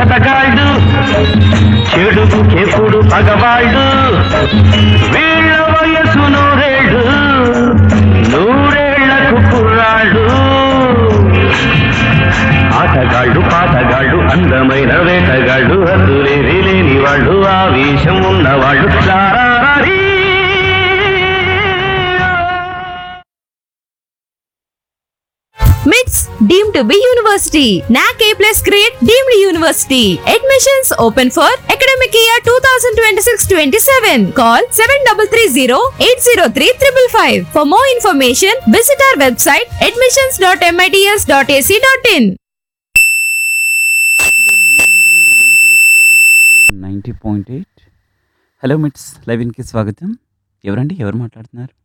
జతగాళ్ళు చెడుకెప్పుడు పగవాళ్ళు వీళ్ళ వయసు నూరేళ్ళు నూరేళ్లకు కుర్రాళ్ళు ఆటగాళ్ళు పాటగాళ్ళు అందమైన వేటగాళ్ళు హద్దులేవి లేని వాళ్ళు ఆవేశం ఉన్నవాళ్ళు రారారీ. MITS deemed to be university. NAC A plus grade deemed university. Admissions open for academic year 2026-27. Call 7330-803-555. For more information, visit our website admissions.mits.ac.in. Ninety point eight hello MITS live ఇన్కి స్వాగతం ఎవరండి ఎవరు మాట్లాడుతున్నారు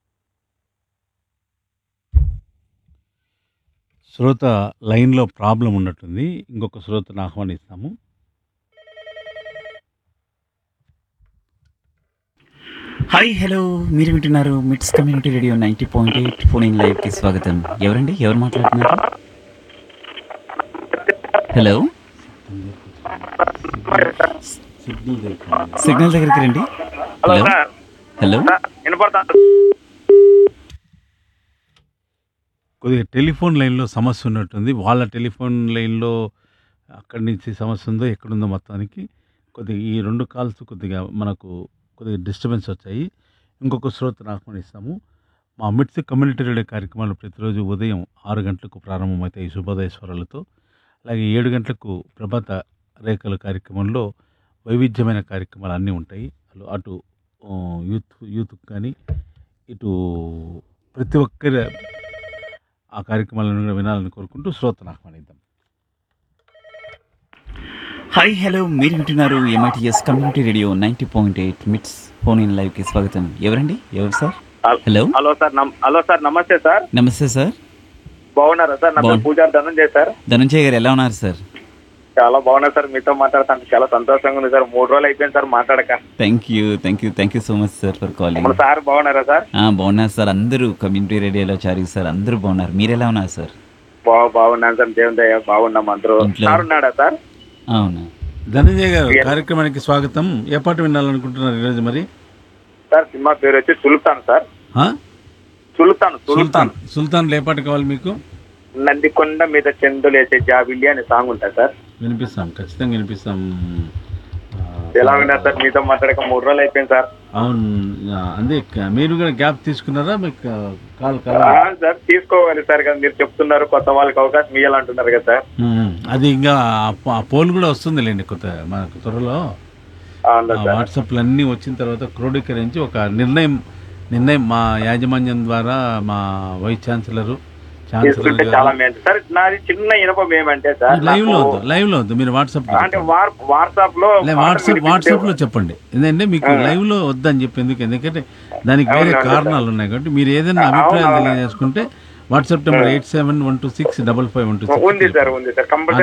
శ్రోత లైన్లో ప్రాబ్లం ఉన్నట్టుంది ఇంకొక శ్రోతను ఆహ్వానిస్తాము hi hello మీరు వింటున్నారు MITS community radio ninety point eight phone in లైవ్కి స్వాగతం ఎవరండి ఎవరు మాట్లాడుతున్నారు హలో సిగ్నల్ దగ్గరికి రండి హలో హలో కొద్దిగా టెలిఫోన్ లైన్లో సమస్య ఉన్నట్టుంది వాళ్ళ టెలిఫోన్ లైన్లో అక్కడి నుంచి సమస్య ఉందో ఎక్కడుందో మొత్తానికి కొద్దిగా ఈ రెండు కాల్స్ కొద్దిగా మనకు కొద్దిగా డిస్టర్బెన్స్ వచ్చాయి ఇంకొక శ్రోతను ఆహ్వానిస్తాము మా మిట్స్ కమ్యూనిటీ రేడియో కార్యక్రమాలు ప్రతిరోజు ఉదయం ఆరు గంటలకు ప్రారంభమవుతాయి శుభోదయ స్వరాలతో అలాగే ఏడు గంటలకు ప్రభాత రేఖల కార్యక్రమంలో వైవిధ్యమైన కార్యక్రమాలు అన్నీ ఉంటాయి అటు- అటు ఆ, యూత్ యూత్కి కానీ ఇటు ప్రతి ఒక్కరి ఆ కార్యక్రమాలను కూడా వినాలని కోరుకుంటూ శ్రోతను ఆహ్వానిద్దాం హాయ్ హలో మీరు వింటున్నారు MITS community radio ninety point eight MITS phone in లైవ్కి స్వాగతం ఎవరండి ఎవరు సార్ హలో హలో సార్ నమ్- హలో సార్ నమస్తే సార్ నమస్తే సార్ బాగున్నారా సార్ నా పేరు బాగున్నా. పూజారి ధనంజయ్ సార్ ధనంజయ్ గారు ఎలా ఉన్నారు సార్ చాలా బాగున్నా సార్ మీతో మాట్లాడతాను చాలా సంతోషంగా ఉంది సార్ మూడు రోజులు అయిపోయింది సార్ మాట్లాడక thank you thank you thank you so much sir for calling మన సార్ బాగున్నారా సార్ బాగున్నారు సార్ అందరూ కమ్యూనిటీ రేడియోలో చారి సార్ అందరూ బాగున్నారు మీరు ఎలా ఉన్నారు సార్ బా బాగున్నాను సార్ దేవుని దయ బాగున్నాం అందరూ ఇంట్లో? సార్ ఉన్నాడా సార్ అవునా ధనంజయ్ గారు కార్యక్రమానికి స్వాగతం ఏ పాట వినాలనుకుంటున్నారు ఈరోజు మరి సార్ సినిమా పేరు వచ్చి సుల్తాన్ సార్ ఆ? సుల్తాన్ సుల్తాన్ సుల్తాన్ సుల్తాన్ ఏ పాట కావాలి మీకు నందికొండ మీద చెందులేసే జాబిల్లి అనే సాంగ్ ఉంటుంది సార్ వినిపిస్తాం ఖచ్చితంగా వినిపిస్తాం ఆ, ఎలా ఉన్నారు సార్ మీతో మాట్లాడక మూడు రోజులు అయిపోయింది సార్ అవును ఆ, అదే క- మీరు కూడా గ్యాప్ తీసుకున్నారా మీకు కాల్ కాల్ ఆ, సార్ తీసుకోవాలి సార్ కదా మీరు చెప్తున్నారు కొత్త వాళ్ళకి అవకాశం ఇవ్వాలంటున్నారు కదా సార్ ఉమ్, అది ఇంకా ఆ పో- ఆ పోల్ కూడా వస్తుందిలేండి కొత్త మనకు త్వరలో అవునా సార్ వాట్సాప్లు అన్నీ వచ్చిన తర్వాత క్రోడీకరించి ఒక నిర్ణయం నిర్ణయం మా యాజమాన్యం ద్వారా మా వైస్ ఛాన్సలరు ఛాన్సలర్ తీసుకుంటే చాలా మేలు సార్ నాది చిన్న ఇనపం ఏమంటే సార్ లైవ్ లో నాకు- వద్దు లైవ్ లో వద్దు మీరు వాట్సాప్ అంటే వార్ వాట్సాప్ లో వాట్సాప్ వాట్సాప్ లో చెప్పండి ఎందుకంటే మీకు లైవ్ లో వద్దని చెప్పి ఎందుకు ఎందుకంటే దానికి వేరే అవునవును కారణాలు ఉన్నాయి కాబట్టి మీరు ఏదైనా అభిప్రాయం తెలియజేసుకుంటే WhatsApp number eight seven one two six double five one two ఉంది సార్ ఉంది సార్ కంపల్సరీ